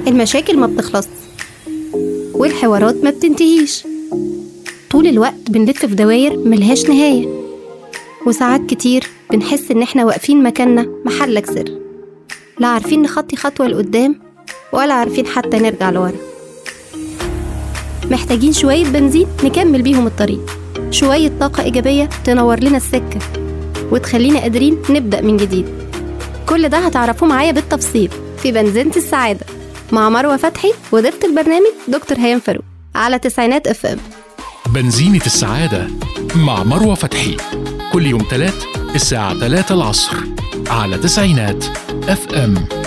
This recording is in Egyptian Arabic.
المشاكل ما بتخلص والحوارات ما بتنتهيش طول الوقت بنلف في دواير ملهاش نهاية وساعات كتير بنحس إن إحنا واقفين مكاننا محلك سر لا عارفين نخطي خطوة لقدام ولا عارفين حتى نرجع لورا محتاجين شوية بنزين نكمل بيهم الطريق شوية طاقة إيجابية تنور لنا السكة وتخلينا قادرين نبدأ من جديد كل ده هتعرفوه معايا بالتفصيل في بنزينة السعادة مع مروة فتحي وضيفة البرنامج دكتور هيام فاروق على تسعينات اف ام بنزينة السعادة مع مروة فتحي كل يوم تلات الساعة 3 العصر على تسعينات اف ام